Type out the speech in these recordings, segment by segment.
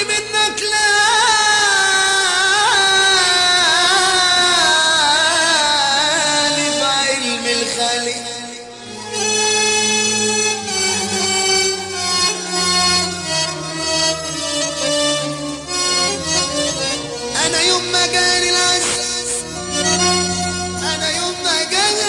مني منك لا لي بعلم الخالق انا يوم ما جاني العسل انا يوم ما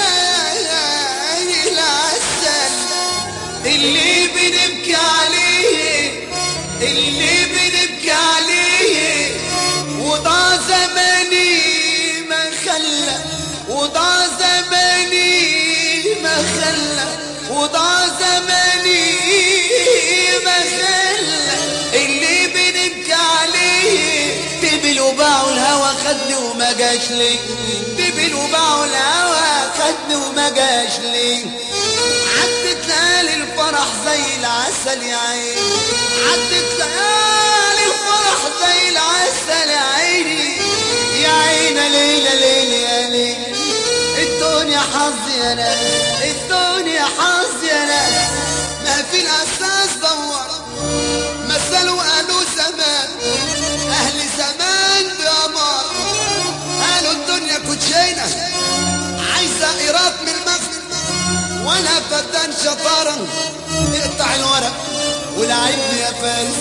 جاني العسل اللي بنبكي عليه اللي بنبكي عليه وضاع زماني ما خلى وضاع زماني ما خلى وضاع زماني ما خلى اللي بنبكي عليه تبل وباعوا الهوى خدني وما جاش لي تبل وباعوا الهوى خدني وما جاش لي عدت ليالي الفرح زي العسل يا عيني عدت ليالي الفرح زي العسل يا عيني يا عيني ليلة ليلة يا ليلة الدنيا حظ يا ناس الدنيا حظ يا ناس ما في الأساس دور مثلوا قالوا زمان أهل زمان بأمار قالوا الدنيا كوتشينة عايزة إيراد من المغرب وانا فتان شطارا اقطع الورق ولعبني يا فارس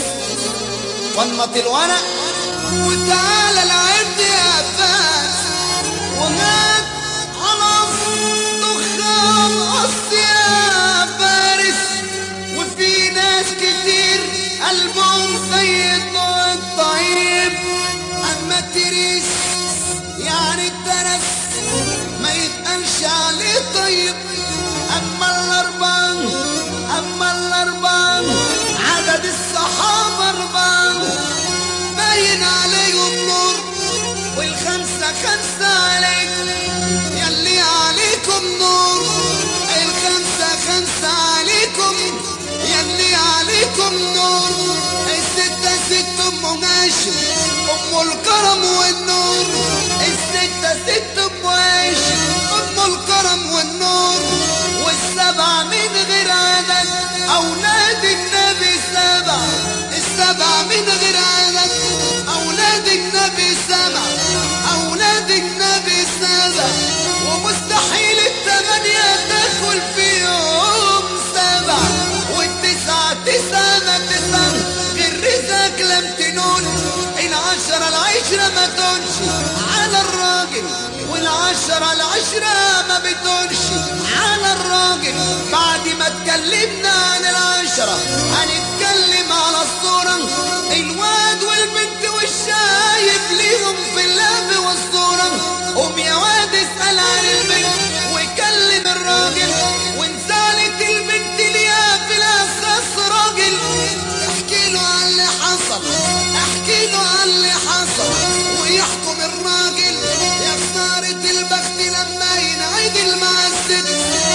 فنط الورق وتعالى لعبني يا فارس ومات خلاص دخان قص يا فارس وفي ناس كتير قلبهم زي الضوء الطيب اما التريس يعني الترس ما يتقالش عليه طيب اما الاربان اما الاربان عدد الصحابه اربان باين عليهم نور والخمسه خمسه عليك يلي عليكم نور الخمسه خمسه عليكم يلي عليكم نور الستة ست أم هاشم أم الكرم والنور الستة ست أم هاشم أم الكرم والنور والسبع من غير عدد أولاد النبي سبع السبع من غير عدد أولاد النبي سبع أولاد النبي سبع ومستحيل الثمانية تدخل في يوم سبع والتسعة تسعة ما تسعة غير رزقك لم تنول العشرة العشرة ما تنش على الراجل والعشرة العشرة ما بتنش على الراجل بعد ما اتكلمنا عن العشرة هنتكلم على الصورة الواد والبنت والشايب ليهم في اللعب والصورة قوم يا واد اسأل عن البنت وكلم الراجل وان سالت البنت ليها في الاساس راجل احكي له عن اللي حصل احكي له عن اللي حصل ويحكم الراجل يا خسارة البخت لما ينعد المعسد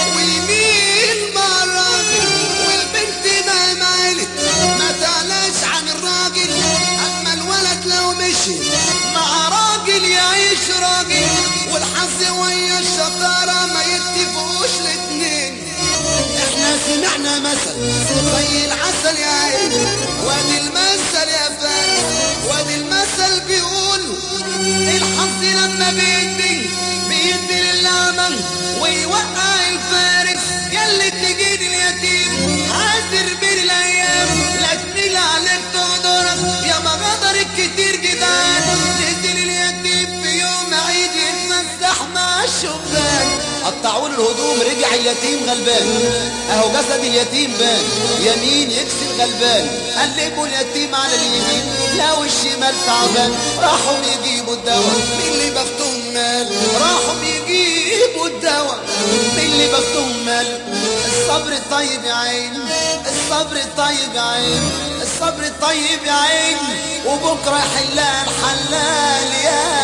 ويميل مع الراجل والبنت ما مالت ما تعلاش عن الراجل اما الولد لو مشي مع راجل يعيش راجل والحظ ويا الشطارة ما يتفقوش الاتنين احنا سمعنا مثل زي العسل يا عين وادي المثل يا فارس وادي المثل بيقول الحظ لما بيدي بيدي للأعمى ويوقع الفارس يلي تجيد اليتيم عازر بين الايام لا تميل عليك تقدرك يا ما غدرك كتير جدعان نزل اليتيم في يوم عيد يتمسح مع الشباك قطعوا له الهدوم رجع اليتيم غلبان اهو جسد اليتيم بان يمين يكسر غلبان قلبوا اليتيم على اليمين لو الشمال تعبان راحوا يجيبوا الدواء مين اللي بختهم مال راحوا يجيبوا الدواء مين اللي بختهم مال الصبر الطيب يا عين الصبر الطيب يا عين الصبر الطيب يا عين وبكره يحلها الحلال يا